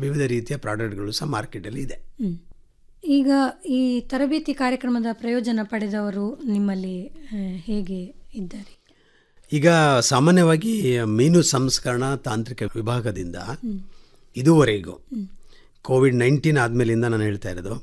ವಿವಿಧ ರೀತಿಯ ಪ್ರಾಡಕ್ಟ್ಗಳು ಸಹ ಮಾರ್ಕೆಟಲ್ಲಿ ಇದೆ ಹ್ಮ್. ಈಗ ಈ ತರಬೇತಿ ಕಾರ್ಯಕ್ರಮದ ಪ್ರಯೋಜನ ಪಡೆದವರು ನಿಮ್ಮಲ್ಲಿ ಆ, ಹೇಗೆ ಇದ್ದಾರೆ ಈಗ ಸಾಮಾನ್ಯವಾಗಿ ಮೀನು ಸಂಸ್ಕರಣಾ ತಾಂತ್ರಿಕ ವಿಭಾಗದಿಂದ ಇದುವರೆಗೂ ಕೋವಿಡ್ ನೈನ್ಟೀನ್ ಆದಮೇಲಿಂದ ನಾನು ಹೇಳ್ತಾ ಇರೋದು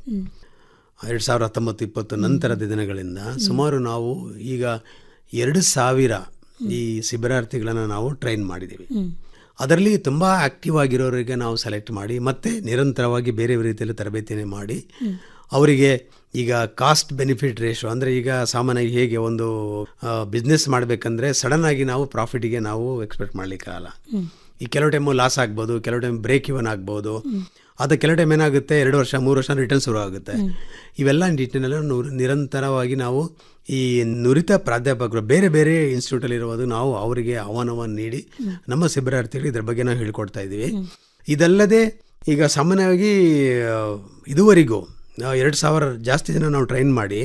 ಎರಡು ಸಾವಿರದ ಹತ್ತೊಂಬತ್ತು ಇಪ್ಪತ್ತು ನಂತರದ ದಿನಗಳಿಂದ ಸುಮಾರು ನಾವು ಈಗ ಎರಡು ಸಾವಿರ ಈ ಶಿಬಿರಾರ್ಥಿಗಳನ್ನು ನಾವು ಟ್ರೈನ್ ಮಾಡಿದ್ದೀವಿ ಅದರಲ್ಲಿ ತುಂಬ ಆಕ್ಟಿವ್ ಆಗಿರೋರಿಗೆ ನಾವು ಸೆಲೆಕ್ಟ್ ಮಾಡಿ ಮತ್ತೆ ನಿರಂತರವಾಗಿ ಬೇರೆ ರೀತಿಯಲ್ಲಿ ತರಬೇತಿನೇ ಮಾಡಿ ಅವರಿಗೆ ಈಗ ಕಾಸ್ಟ್ ಬೆನಿಫಿಟ್ ರೇಷೋ ಅಂದರೆ ಈಗ ಸಾಮಾನ್ಯವಾಗಿ ಹೇಗೆ ಒಂದು ಬಿಸ್ನೆಸ್ ಮಾಡಬೇಕಂದ್ರೆ ಸಡನ್ ಆಗಿ ನಾವು ಪ್ರಾಫಿಟಿಗೆ ನಾವು ಎಕ್ಸ್ಪೆಕ್ಟ್ ಮಾಡಲಿಕ್ಕಾಗಲ್ಲ ಈ ಕೆಲವು ಟೈಮು ಲಾಸ್ ಆಗ್ಬೋದು ಕೆಲವು ಟೈಮ್ ಬ್ರೇಕ್ ಇವನ್ ಆಗ್ಬೋದು ಅದು ಕೆಲವು ಟೈಮ್ ಏನಾಗುತ್ತೆ ಎರಡು ವರ್ಷ ಮೂರು ವರ್ಷ ರಿಟರ್ನ್ ಶುರು ಆಗುತ್ತೆ ಇವೆಲ್ಲ ನಿಟ್ಟಿನಲ್ಲಿ ನೂರು- ನಿರಂತರವಾಗಿ ನಾವು ಈ ನುರಿತ ಪ್ರಾಧ್ಯಾಪಕರು ಬೇರೆ ಬೇರೆ ಇನ್ಸ್ಟಿಟ್ಯೂಟಲ್ಲಿ ಇರುವುದು ನಾವು ಅವರಿಗೆ ಆಹ್ವಾನವನ್ನು ನೀಡಿ ನಮ್ಮ ಶಿಬಿರಾರ್ಥಿಗಳು ಇದ್ರ ಬಗ್ಗೆ ನಾವು ಹೇಳ್ಕೊಡ್ತಾ ಇದ್ದೀವಿ ಇದಲ್ಲದೆ ಈಗ ಸಾಮಾನ್ಯವಾಗಿ ಆ, ಇದುವರೆಗೂ ಎರಡು ಸಾವಿರ ಜಾಸ್ತಿ ಜನ ನಾವು ಟ್ರೈನ್ ಮಾಡಿ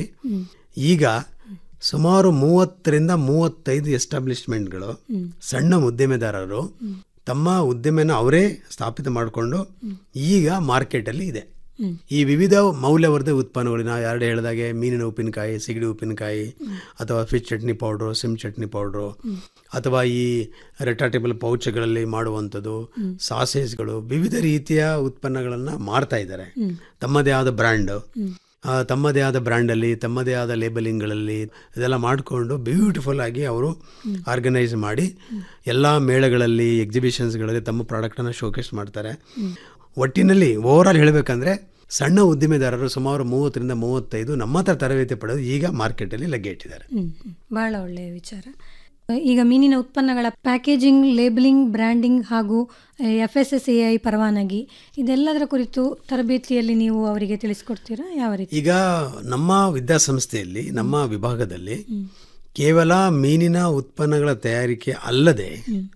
ಈಗ ಸುಮಾರು ಮೂವತ್ತರಿಂದ ಮೂವತ್ತೈದು ಎಸ್ಟಾಬ್ಲಿಷ್ಮೆಂಟ್ಗಳು ಸಣ್ಣ ಉದ್ಯಮೆದಾರರು ತಮ್ಮ ಉದ್ಯಮನ ಅವರೇ ಸ್ಥಾಪಿತ ಮಾಡಿಕೊಂಡು ಈಗ ಮಾರ್ಕೆಟಲ್ಲಿ ಇದೆ ಈ ವಿವಿಧ ಮೌಲ್ಯವರ್ಧ ಉತ್ಪನ್ನಗಳು ನಾವು ಎರಡು ಹೇಳಿದಾಗೆ ಮೀನಿನ ಉಪ್ಪಿನಕಾಯಿ ಸಿಗಡಿ ಉಪ್ಪಿನಕಾಯಿ ಅಥವಾ ಫಿಶ್ ಚಟ್ನಿ ಪೌಡ್ರು ಸಿಮ್ ಚಟ್ನಿ ಪೌಡ್ರು ಅಥವಾ ಈ ರೆಟಾಟೇಬಲ್ ಪೌಚ್ಗಳಲ್ಲಿ ಮಾಡುವಂಥದ್ದು ಸಾಸೇಜ್ಗಳು ವಿವಿಧ ರೀತಿಯ ಉತ್ಪನ್ನಗಳನ್ನು ಮಾರ್ತಾ ಇದ್ದಾರೆ ತಮ್ಮದೇ ಆದ ಬ್ರ್ಯಾಂಡ್ ತಮ್ಮದೇ ಆದ ಬ್ರ್ಯಾಂಡಲ್ಲಿ ತಮ್ಮದೇ ಆದ ಲೇಬಲಿಂಗ್ಗಳಲ್ಲಿ ಇದೆಲ್ಲ ಮಾಡಿಕೊಂಡು ಬ್ಯೂಟಿಫುಲ್ ಆಗಿ ಅವರು ಆರ್ಗನೈಸ್ ಮಾಡಿ ಎಲ್ಲ ಮೇಳಗಳಲ್ಲಿ ಎಕ್ಸಿಬಿಷನ್ಸ್ಗಳಲ್ಲಿ ತಮ್ಮ ಪ್ರಾಡಕ್ಟನ್ನು ಶೋಕೇಸ್ ಮಾಡ್ತಾರೆ ಒಟ್ಟಿನಲ್ಲಿ ಓವರಾಲ್ ಹೇಳಬೇಕಂದ್ರೆ ಸಣ್ಣ ಉದ್ದಿಮೆದಾರರು ಸುಮಾರು ಮೂವತ್ತರಿಂದ ಮೂವತ್ತೈದು ನಮ್ಮ ಹತ್ರ ತರಬೇತಿ ಪಡೆದು ಈಗ ಮಾರ್ಕೆಟಲ್ಲಿ ಲಗ್ಗೆ ಇಟ್ಟಿದ್ದಾರೆ ಹ್ಮ್, ಹ್ಮ್. ಬಹಳ ಒಳ್ಳೆಯ ವಿಚಾರ ಈಗ ಮೀನಿನ ಉತ್ಪನ್ನಗಳ ಪ್ಯಾಕೇಜಿಂಗ್ ಲೇಬಲಿಂಗ್ ಬ್ರ್ಯಾಂಡಿಂಗ್ ಹಾಗೂ F S S A I ಪರವಾನಗಿ ಇದೆಲ್ಲದರ ಕುರಿತು ತರಬೇತಿಯಲ್ಲಿ ನೀವು ಅವರಿಗೆ ತಿಳಿಸ್ಕೊಡ್ತೀರಾ ಯಾವ ರೀತಿ ಈಗ ನಮ್ಮ ವಿದ್ಯಾಸಂಸ್ಥೆಯಲ್ಲಿ ನಮ್ಮ ವಿಭಾಗದಲ್ಲಿ ಕೇವಲ ಮೀನಿನ ಉತ್ಪನ್ನಗಳ ತಯಾರಿಕೆ ಅಲ್ಲದೆ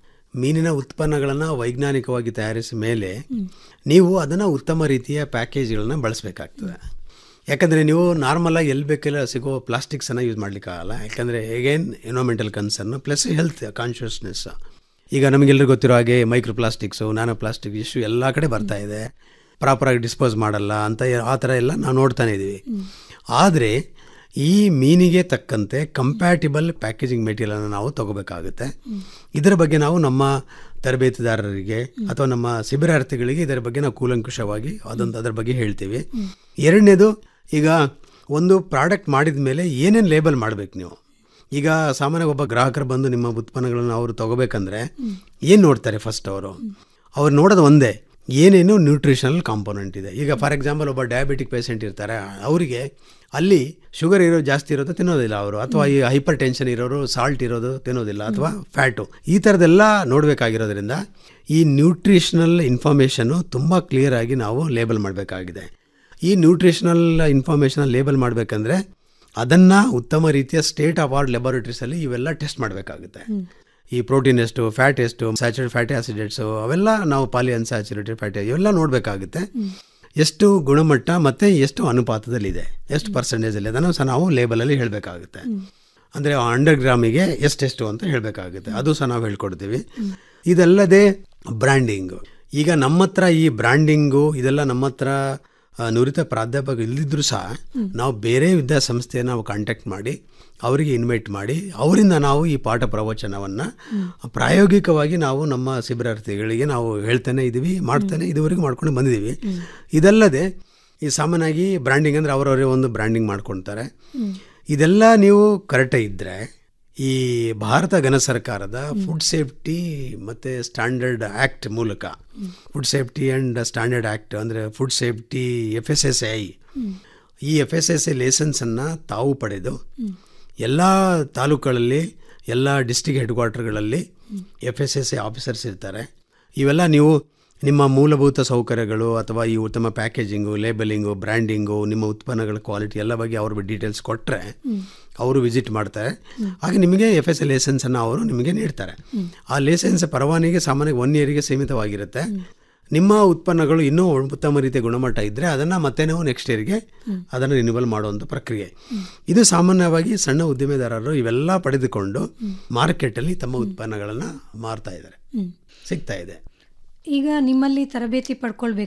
ಮೀನಿನ ಉತ್ಪನ್ನಗಳನ್ನು ವೈಜ್ಞಾನಿಕವಾಗಿ ತಯಾರಿಸಿದ ಮೇಲೆ ನೀವು ಅದನ್ನು ಉತ್ತಮ ರೀತಿಯ ಪ್ಯಾಕೇಜ್ಗಳನ್ನ ಬಳಸಬೇಕಾಗ್ತದೆ ಯಾಕಂದರೆ ನೀವು ನಾರ್ಮಲಾಗಿ ಎಲ್ಲಿ ಬೇಕೆಲ್ಲ ಸಿಗೋ ಪ್ಲಾಸ್ಟಿಕ್ಸನ್ನು ಯೂಸ್ ಮಾಡಲಿಕ್ಕಾಗಲ್ಲ ಯಾಕಂದರೆ again environmental concern plus health consciousness ಈಗ ನಮಗೆಲ್ಲರಿಗೂ ಗೊತ್ತಿರೋ ಹಾಗೆ micro plastics nano plastic issue ಎಲ್ಲ ಕಡೆ ಬರ್ತಾ ಇದೆ ಪ್ರಾಪರಾಗಿ ಡಿಸ್ಪೋಸ್ ಮಾಡಲ್ಲ ಅಂತ ಆ ಥರ ಎಲ್ಲ ನಾವು ನೋಡ್ತಾನೆ ಇದ್ದೀವಿ ಆದರೆ ಈ ಮೀನಿಗೆ ತಕ್ಕಂತೆ ಕಂಪ್ಯಾಟಿಬಲ್ ಪ್ಯಾಕೇಜಿಂಗ್ ಮೆಟೀರಿಯಲನ್ನು ನಾವು ತಗೋಬೇಕಾಗುತ್ತೆ ಇದರ ಬಗ್ಗೆ ನಾವು ನಮ್ಮ ತರಬೇತಿದಾರರಿಗೆ ಅಥವಾ ನಮ್ಮ ಶಿಬಿರಾರ್ಥಿಗಳಿಗೆ ಇದರ ಬಗ್ಗೆ ನಾವು ಕೂಲಂಕುಷವಾಗಿ ಅದೊಂದು ಅದರ ಬಗ್ಗೆ ಹೇಳ್ತೀವಿ ಎರಡನೇದು ಈಗ ಒಂದು ಪ್ರಾಡಕ್ಟ್ ಮಾಡಿದ ಮೇಲೆ ಏನೇನು ಲೇಬಲ್ ಮಾಡಬೇಕು ನೀವು ಈಗ ಸಾಮಾನ್ಯ ಒಬ್ಬ ಗ್ರಾಹಕರು ಬಂದು ನಿಮ್ಮ ಉತ್ಪನ್ನಗಳನ್ನು ಅವರು ತಗೋಬೇಕಂದ್ರೆ ಏನು ನೋಡ್ತಾರೆ ಫಸ್ಟ್ ಅವರು ಅವ್ರು ನೋಡೋದು ಒಂದೇ ಏನೇನು ನ್ಯೂಟ್ರಿಷನಲ್ ಕಾಂಪೋನೆಂಟ್ ಇದೆ ಈಗ ಫಾರ್ ಎಕ್ಸಾಂಪಲ್ ಒಬ್ಬ ಡಯಾಬಿಟಿಕ್ ಪೇಷಂಟ್ ಇರ್ತಾರೆ ಅವರಿಗೆ ಅಲ್ಲಿ ಶುಗರ್ ಇರೋ ಜಾಸ್ತಿ ಇರೋದು ತಿನ್ನೋದಿಲ್ಲ ಅವರು ಅಥವಾ ಈ ಹೈಪರ್ ಟೆನ್ಷನ್ ಇರೋರು ಸಾಲ್ಟ್ ಇರೋದು ತಿನ್ನೋದಿಲ್ಲ ಅಥವಾ ಫ್ಯಾಟು ಈ ಥರದ್ದೆಲ್ಲ ನೋಡಬೇಕಾಗಿರೋದ್ರಿಂದ ಈ ನ್ಯೂಟ್ರಿಷನಲ್ ಇನ್ಫಾರ್ಮೇಷನ್ನು ತುಂಬ ಕ್ಲಿಯರ್ ಆಗಿ ನಾವು ಲೇಬಲ್ ಮಾಡಬೇಕಾಗಿದೆ ಈ ನ್ಯೂಟ್ರಿಷನಲ್ ಇನ್ಫಾರ್ಮೇಷನ್ ಲೇಬಲ್ ಮಾಡಬೇಕಂದ್ರೆ ಅದನ್ನು ಉತ್ತಮ ರೀತಿಯ ಸ್ಟೇಟ್ ಆಫ್ ಆರ್ಟ್ ಲ್ಯಾಬೊರೇಟರೀಸಲ್ಲಿ ಇವೆಲ್ಲ ಟೆಸ್ಟ್ ಮಾಡಬೇಕಾಗುತ್ತೆ ಈ ಪ್ರೋಟೀನ್ ಎಷ್ಟು ಫ್ಯಾಟ್ ಎಷ್ಟು ಸ್ಯಾಚುರೇಟ್ ಫ್ಯಾಟಿ ಆಸಿಡೆಟ್ಸು ಅವೆಲ್ಲ ನಾವು ಪಾಲಿ ಅನ್ಸ್ಯಾಚುರೇಟೆಡ್ ಫ್ಯಾಟಿ ಇವೆಲ್ಲ ನೋಡಬೇಕಾಗುತ್ತೆ ಎಷ್ಟು ಗುಣಮಟ್ಟ ಮತ್ತು ಎಷ್ಟು ಅನುಪಾತದಲ್ಲಿದೆ ಎಷ್ಟು ಪರ್ಸೆಂಟೇಜಲ್ಲಿ ಅದನ್ನು ಸಹ ನಾವು ಲೇಬಲಲ್ಲಿ ಹೇಳಬೇಕಾಗುತ್ತೆ ಅಂದರೆ ಹಂಡ್ರೆಡ್ ಗ್ರಾಮಿಗೆ ಎಷ್ಟೆಷ್ಟು ಅಂತ ಹೇಳಬೇಕಾಗುತ್ತೆ ಅದು ಸಹ ನಾವು ಹೇಳ್ಕೊಡ್ತೀವಿ ಇದಲ್ಲದೆ ಬ್ರ್ಯಾಂಡಿಂಗು ಈಗ ನಮ್ಮ ಹತ್ರ ಈ ಬ್ರ್ಯಾಂಡಿಂಗು ಇದೆಲ್ಲ ನಮ್ಮ ಹತ್ರ ಆ, ನುರಿತ ಪ್ರಾಧ್ಯಾಪಕ ಇಲ್ಲದಿದ್ರೂ ಸಹ ನಾವು ಬೇರೆ ವಿದ್ಯಾಸಂಸ್ಥೆಯನ್ನು ನಾವು ಕಾಂಟ್ಯಾಕ್ಟ್ ಮಾಡಿ ಅವರಿಗೆ ಇನ್ವೈಟ್ ಮಾಡಿ ಅವರಿಂದ ನಾವು ಈ ಪಾಠ ಪ್ರವಚನವನ್ನು ಪ್ರಾಯೋಗಿಕವಾಗಿ ನಾವು ನಮ್ಮ ಶಿಬಿರಾರ್ಥಿಗಳಿಗೆ ನಾವು ಹೇಳ್ತಾನೆ ಇದ್ದೀವಿ ಮಾಡ್ತಾನೆ ಇದುವರೆಗೂ ಮಾಡ್ಕೊಂಡು ಬಂದಿದ್ದೀವಿ ಇದಲ್ಲದೆ ಈ ಸಾಮಾನ್ಯವಾಗಿ ಬ್ರ್ಯಾಂಡಿಂಗ್ ಅಂದರೆ ಅವರವರೇ ಒಂದು ಬ್ರ್ಯಾಂಡಿಂಗ್ ಮಾಡ್ಕೊಳ್ತಾರೆ ಇದೆಲ್ಲ ನೀವು ಕರೆಕ್ಟಾಗಿ ಇದ್ದರೆ ಈ ಭಾರತ ಘನ ಸರ್ಕಾರದ ಫುಡ್ ಸೇಫ್ಟಿ ಮತ್ತು ಸ್ಟ್ಯಾಂಡರ್ಡ್ ಆ್ಯಕ್ಟ್ ಮೂಲಕ food safety and standard act ಅಂದರೆ food safety F S S I ಈ ಎಫ್ ಎಸ್ ಎಸ್ ಐ ಲೈಸೆನ್ಸನ್ನು ತಾವು ಪಡೆದು ಎಲ್ಲ ತಾಲೂಕುಗಳಲ್ಲಿ ಎಲ್ಲ ಡಿಸ್ಟಿಕ್ ಹೆಡ್ ಕ್ವಾರ್ಟರ್ಗಳಲ್ಲಿ F S S I officers ಇರ್ತಾರೆ ಇವೆಲ್ಲ ನೀವು ನಿಮ್ಮ ಮೂಲಭೂತ ಸೌಕರ್ಯಗಳು ಅಥವಾ ಈ ಉತ್ತಮ ಪ್ಯಾಕೇಜಿಂಗು ಲೇಬಲಿಂಗು ಬ್ರ್ಯಾಂಡಿಂಗು ನಿಮ್ಮ ಉತ್ಪನ್ನಗಳ ಕ್ವಾಲಿಟಿ ಎಲ್ಲ ಬಗ್ಗೆ ಅವ್ರ ಡೀಟೇಲ್ಸ್ ಕೊಟ್ಟರೆ ಅವರು ವಿಸಿಟ್ ಮಾಡ್ತಾರೆ ಹಾಗೆ ನಿಮಗೆ ಎಫ್ ಎಸ್ ಎ ಲೈಸೆನ್ಸನ್ನು ಅವರು ನಿಮಗೆ ನೀಡ್ತಾರೆ ಆ ಲೈಸೆನ್ಸ್ ಪರವಾನಗಿ ಸಾಮಾನ್ಯ ಒನ್ ಇಯರಿಗೆ ಸೀಮಿತವಾಗಿರುತ್ತೆ ನಿಮ್ಮ ಉತ್ಪನ್ನಗಳು ಇನ್ನೂ ಉತ್ತಮ ರೀತಿಯ ಗುಣಮಟ್ಟ ಇದ್ದರೆ ಅದನ್ನು ಮತ್ತೆ ನಾವು ನೆಕ್ಸ್ಟ್ ಇಯರ್ಗೆ ಅದನ್ನು ರಿನ್ಯೂವಲ್ ಮಾಡುವಂಥ ಪ್ರಕ್ರಿಯೆ ಇದು ಸಾಮಾನ್ಯವಾಗಿ ಸಣ್ಣ ಉದ್ದಿಮೆದಾರರು ಇವೆಲ್ಲ ಪಡೆದುಕೊಂಡು ಮಾರ್ಕೆಟಲ್ಲಿ ತಮ್ಮ ಉತ್ಪನ್ನಗಳನ್ನು ಮಾರ್ತಾ ಇದ್ದಾರೆ ಸಿಗ್ತಾ ಇದೆ ಈಗ ನಿಮ್ಮಲ್ಲಿ ತರಬೇತಿ ಪಡ್ಕೊಳ್ಬೇಕು